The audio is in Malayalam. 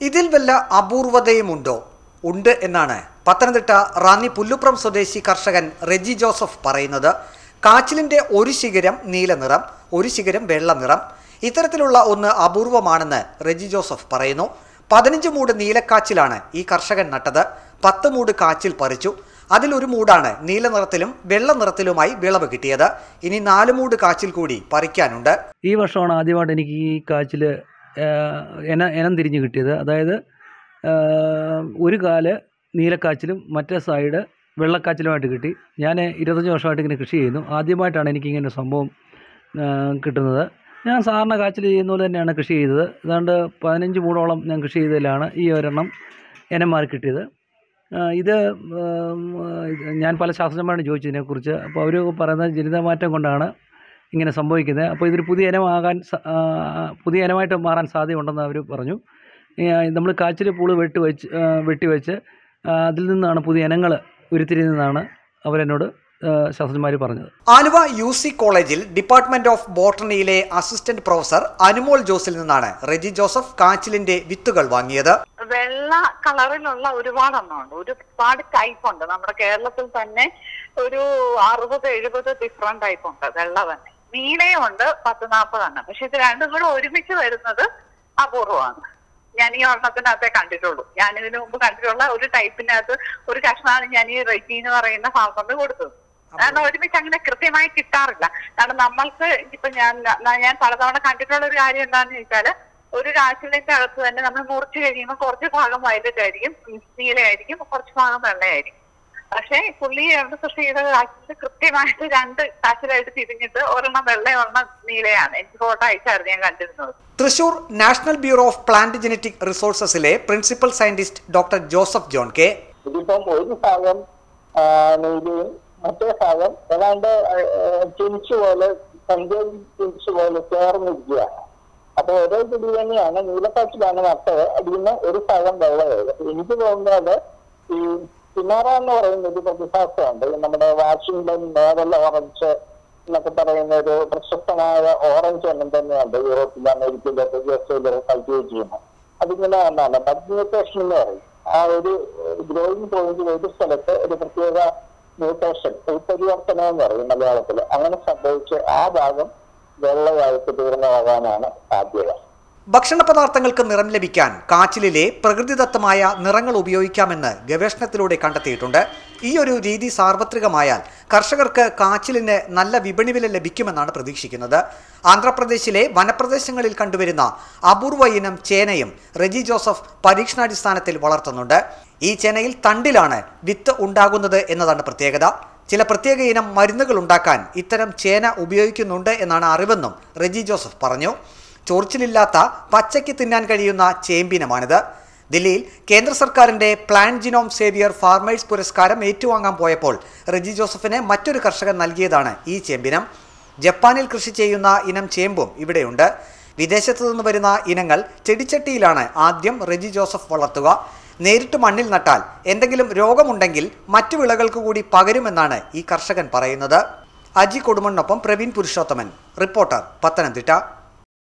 ഇതിൽ വല്ല അപൂർവതയുമുണ്ടോ ഉണ്ട് എന്നാണ് പത്തനംതിട്ട റാന്നി പുല്ലുപ്രം സ്വദേശി കർഷകൻ റെജി ജോസഫ് പറയുന്നത് കാച്ചിലിന്റെ ഒരു ശിഖരം നീല നിറം ഒരു ശിഖരം വെള്ള നിറം ഇത്തരത്തിലുള്ള ഒന്ന് അപൂർവമാണെന്ന് റെജി ജോസഫ് പറയുന്നു പതിനഞ്ച് മൂട് നീലക്കാച്ചിലാണ് ഈ കർഷകൻ നട്ടത് പത്ത് മൂട് കാച്ചിൽ പറിച്ചു അതിൽ ഒരു മൂടാണ് നീല നിറത്തിലും വെള്ള നിറത്തിലുമായി വിളവ് കിട്ടിയത് ഇനി നാല് മൂട് കാച്ചിൽ കൂടി പറിക്കാനുണ്ട് ഈ വർഷമാണ് ആദ്യമായിട്ട് എനിക്ക് ഈ കാച്ചിൽ എന ഇനം തിരിഞ്ഞ് കിട്ടിയത് അതായത് ആ, ഒരു കാല് നീലക്കാച്ചിലും മറ്റേ സൈഡ് വെള്ളക്കാച്ചിലുമായിട്ട് കിട്ടി ഞാൻ ഇരുപത്തഞ്ച് വർഷമായിട്ട് ഇങ്ങനെ കൃഷി ചെയ്യുന്നു ആദ്യമായിട്ടാണ് എനിക്ക് ഇങ്ങനെ ഒരു സംഭവം ആ, കിട്ടുന്നത് ഞാൻ സാധാരണ കാച്ചിൽ ചെയ്യുന്ന പോലെ തന്നെയാണ് കൃഷി ചെയ്തത് ഏതാണ്ട് പതിനഞ്ച് മൂടോളം ഞാൻ കൃഷി ചെയ്തതിലാണ് ഈ ഒരെണ്ണം ഇനം മാറി കിട്ടിയത് ആ, ഇത് ഉം, ഇത് ഞാൻ പല ശാസ്ത്രജ്ഞന്മാരോട് ചോദിച്ചു ഇതിനെക്കുറിച്ച് അപ്പോൾ അവർ പറയുന്നത് ജനിതമാറ്റം കൊണ്ടാണ് ഇങ്ങനെ സംഭവിക്കുന്നത് അപ്പോൾ ഇതൊരു പുതിയ ഇനമാകാൻ സ- ആ, പുതിയ ഇനമായിട്ട് മാറാൻ സാധ്യതയുണ്ടെന്ന് അവർ പറഞ്ഞു നമ്മൾ കാച്ചിൽ പൂള് വെട്ടി വെച്ച് ആ, വെട്ടി വെച്ച് ആ, അതിൽ നിന്നാണ് പുതിയ ഇനങ്ങൾ ഉരുത്തിരിയുന്നതാണ് അവരെന്നോട് ശാസ്ത്രജ്ഞന്മാർ പറഞ്ഞത് ആലുവ യു സി കോളേജിൽ ഡിപ്പാർട്ട്മെന്റ് ഓഫ് ബോട്ടണിയിലെ അസിസ്റ്റന്റ് പ്രൊഫസർ അനുമോൾ ജോസിൽ നിന്നാണ് റെജി ജോസഫ് കാച്ചിലിന്റെ വിത്തുകൾ വാങ്ങിയത് വെള്ള കളറിലുള്ള ഒരുപാടെണ്ണം ഉണ്ട് ഒരുപാട് ടൈപ്പ് ഉണ്ട് നമ്മുടെ കേരളത്തിൽ തന്നെ ഒരു അറുപത് എഴുപത് ഡിഫറെന്റ് ടൈപ്പ് ഉണ്ട് വെള്ള തന്നെ നീലയും ഉണ്ട് പത്ത് നാൽപ്പതെണ്ണം പക്ഷെ ഇത് രണ്ടും കൂടെ ഒരുമിച്ച് വരുന്നത് അപൂർവമാണ് ഞാൻ ഈ ഒരെണ്ണത്തിനകത്തേ കണ്ടിട്ടുള്ളൂ ഞാൻ ഇതിനു മുമ്പ് കണ്ടിട്ടുള്ള ഒരു ടൈപ്പിനകത്ത് ഒരു കഷ്ണമാണ് ഞാൻ ഈ റെജി എന്ന് പറയുന്ന ഫാർമറിന് കൊടുത്തത് കാരണം ഒരുമിച്ച് അങ്ങനെ കൃത്യമായി കിട്ടാറില്ല കാരണം നമ്മൾക്ക് ഇപ്പൊ ഞാൻ ഞാൻ പലതവണ കണ്ടിട്ടുള്ള ഒരു കാര്യം എന്താണെന്ന് ചോദിച്ചാല് ഒരു കാച്ചിലിന്റെ അകത്ത് തന്നെ നമ്മൾ മുറിച്ച് കഴിയുമ്പോൾ കുറച്ച് ഭാഗം വയലറ്റ് ആയിരിക്കും നീലയായിരിക്കും കുറച്ച് ഭാഗം വെള്ളയായിരിക്കും പക്ഷേ പുള്ളി അവിടെ കൃഷി ചെയ്ത കാച്ചിൽ കൃത്യമായിട്ട് രണ്ട് കാച്ചിലായിട്ട് തിരിഞ്ഞിട്ട് ഒരെണ്ണം വെള്ള ഒരെണ്ണം നീലയാണ് എനിക്ക് ഫോട്ടോ അയച്ചായിരുന്നു ഞാൻ കണ്ടിരുന്നത് Thrissur national bureau of plant genetic റിസോഴ്സസിലെ principal scientist doctor Joseph John K ഇതിപ്പം ഒരു ഭാഗം ആ, നെയ്യും മറ്റേ ഭാഗം ഏതാണ്ട് ചിൻസ് പോലെ സഞ്ചരി ചിൻസ് പോലെ ചേർന്നിരിക്കുകയാണ് അപ്പൊ ഓരോ പിടി തന്നെയാണ് നീലക്കാച്ചിലാണ് നട്ടത് അതിൽ നിന്ന് ഒരു ഭാഗം വെള്ളമായത് അപ്പൊ എനിക്ക് തോന്നുന്നത് ഈ പിന്നാറ എന്ന് പറയുന്ന ഒരു പ്രതിഭാസമുണ്ട് ഈ നമ്മുടെ വാഷിംഗ്ടൺ നേരൽ ഓറഞ്ച് എന്നൊക്കെ പറയുന്ന ഒരു പ്രശസ്തമായ ഓറഞ്ച് എണ്ണം തന്നെയുണ്ട് യൂറോപ്പിൽ അമേരിക്കയിലൊക്കെ യു എസ് എയിലൊക്കെ കൾട്ടിവേറ്റ് ചെയ്യുന്നത് അതിങ്ങനെ ഒന്നാണ് മഗ്നേറ്റേഷൻ എന്ന് പറയും ആ ഒരു ഗ്രോയിങ് പോയിന്റ് ഒരു സ്ഥലത്ത് ഒരു പ്രത്യേക മ്യൂട്ടേഷൻ ഉൾപരിവർത്തനം എന്ന് പറയും മലയാളത്തിൽ അങ്ങനെ സംഭവിച്ച് ആ ഭാഗം വെള്ളമായിട്ട് തീർന്നതാകാനാണ് സാധ്യത ഭക്ഷണ പദാർത്ഥങ്ങൾക്ക് നിറം ലഭിക്കാൻ കാച്ചിലിലെ പ്രകൃതിദത്തമായ നിറങ്ങൾ ഉപയോഗിക്കാമെന്ന് ഗവേഷണത്തിലൂടെ കണ്ടെത്തിയിട്ടുണ്ട് ഈ ഒരു രീതി സാർവത്രികമായാൽ കർഷകർക്ക് കാച്ചിലിന് നല്ല വിപണി വില ലഭിക്കുമെന്നാണ് പ്രതീക്ഷിക്കുന്നത് ആന്ധ്രാപ്രദേശിലെ വനപ്രദേശങ്ങളിൽ കണ്ടുവരുന്ന അപൂർവ ഇനം ചേനയും റെജി ജോസഫ് പരീക്ഷണാടിസ്ഥാനത്തിൽ വളർത്തുന്നുണ്ട് ഈ ചേനയിൽ തണ്ടിലാണ് വിത്ത് ഉണ്ടാകുന്നത് എന്നതാണ് പ്രത്യേകത ചില പ്രത്യേക ഇനം മരുന്നുകൾ ഉണ്ടാക്കാൻ ഇത്തരം ചേന ഉപയോഗിക്കുന്നുണ്ട് എന്നാണ് അറിവെന്നും റെജി ജോസഫ് പറഞ്ഞു ചൊറിച്ചിലില്ലാത്ത പച്ചയ്ക്ക് തിന്നാൻ കഴിയുന്ന ചേമ്പിനമാണിത് ദില്ലിയിൽ കേന്ദ്ര സർക്കാരിന്റെ പ്ലാൻ ജിനോം സേവിയർ ഫാർമേഴ്സ് പുരസ്കാരം ഏറ്റുവാങ്ങാൻ പോയപ്പോൾ റെജി ജോസഫിന് മറ്റൊരു കർഷകൻ നൽകിയതാണ് ഈ ചേമ്പിനം ജപ്പാനിൽ കൃഷി ചെയ്യുന്ന ഇനം ചേമ്പും ഇവിടെയുണ്ട് വിദേശത്തു നിന്ന് വരുന്ന ഇനങ്ങൾ ചെടിച്ചട്ടിയിലാണ് ആദ്യം റെജി ജോസഫ് വളർത്തുക നേരിട്ട് മണ്ണിൽ നട്ടാൽ എന്തെങ്കിലും രോഗമുണ്ടെങ്കിൽ മറ്റു വിളകൾക്ക് കൂടി പകരുമെന്നാണ് ഈ കർഷകൻ പറയുന്നത് അജി കൊടുമണ്ണൊപ്പം പ്രവീൺ പുരുഷോത്തമൻ റിപ്പോർട്ടർ പത്തനംതിട്ട